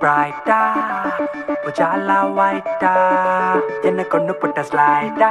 பிரைட்டா உஜாலா ஒயிட்டா என்ன கொண்டு புட்ட ஸ்லைடா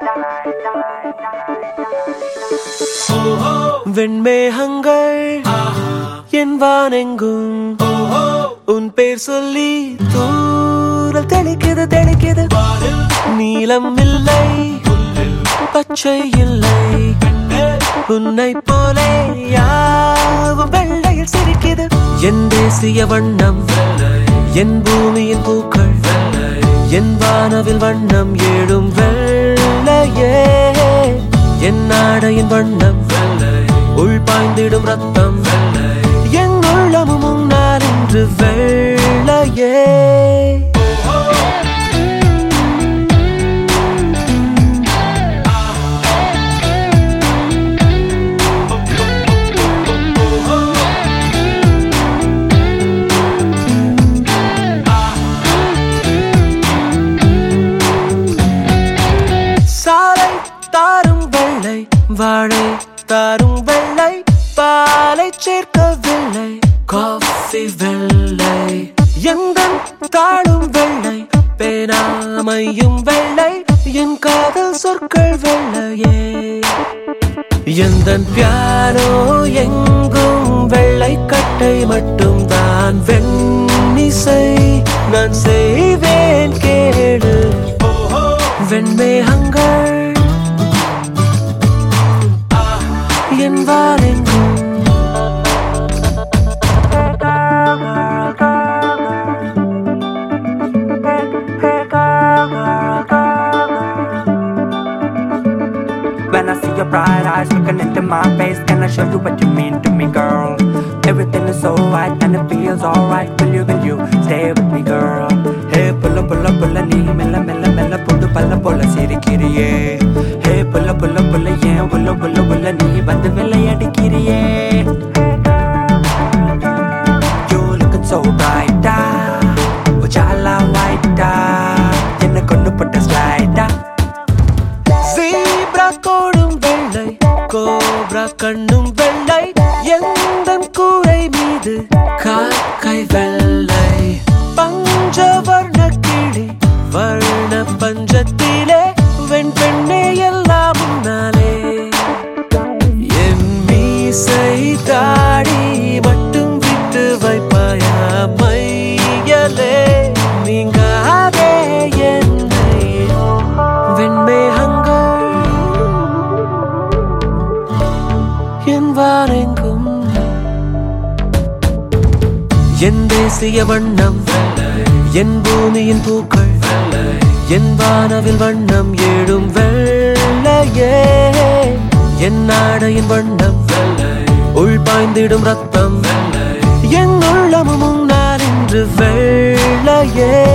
வெண்மேகங்கள் என் வானெங்கும் உன் பேர் சொல்லி தூரல் தெளிக்குது தெளிக்குது நீலம் இல்லை பச்சை இல்லை உன்னை போலே யாவும் வெள்ளையில் சிரிக்குது என் தேசிய வண்ணம் என் பூமியின் பூக்கள் என் வானவில் வண்ணம் ஏழும் வெள்ளையே என் நாடையின் வண்ணம் உள் பாய்ந்திடும் ரத்தம் என் உள்ளமும் முன்னால் இன்று வெள்ளையே சாலை தாரும் வெள்ளை வாழை தாரும் வெள்ளை பாலை சேர்க்கவில்லை காஃபி வெள்ளை எந்த தாழும் வெள்ளை பேனாமையும் வெள்ளை என் காதல் சொற்கள் வெள்ளையே எந்த பியானோ எங்கும் வெள்ளை கட்டை மட்டும் தான் வெண்ணிசை நான் செய்வேன் கேடு வெண்மேகங்கள் என் வாரெங்கும் When I see your bright eyes looking into my face, can I show you what you mean to me, girl? Everything is so right and it feels alright. Will you, will you stay with me, girl? Hey, pulla, pulla, pulla, நீ மெல்ல மெல்ல மெல்ல புது பல்ல போல சிரிக்கிறியே ஹே புல்ல புல்ல புல்ல ஏன் புல்ல புல்ல புல்ல நீ வந்து விளையாடிக்கிறியே You looking so bright, Ujala white என்ன கொண்டு போட்ட ஸ்லைடா ஜீப்ரா கோடும் வெள்ளை கோப்ரா கண்ணும் வெள்ளை எந்த கூரை மீது காக்கை வெள்ளை பஞ்சவர்ண கிளி வர்ண பஞ்சத்திலே வெண் பெண்ணே எல்லாம் முன்னாலே என் மீசை தாடி மட்டும் விட்டு வைப்பாயா மையலே நீங்காதே என்னை வெண்மேகங்கள் என் வாரெங்கும் என் தேசிய வண்ணம் என் பூமியின் பூக்கள் என் வானவில் வண்ணம் ஏழும் வெள்ளையே என் நாடையின் வண்ணம் உள் பாய்ந்திடும் ரத்தம் என் உள்ளமும் முன்னால் இன்று வெள்ளையே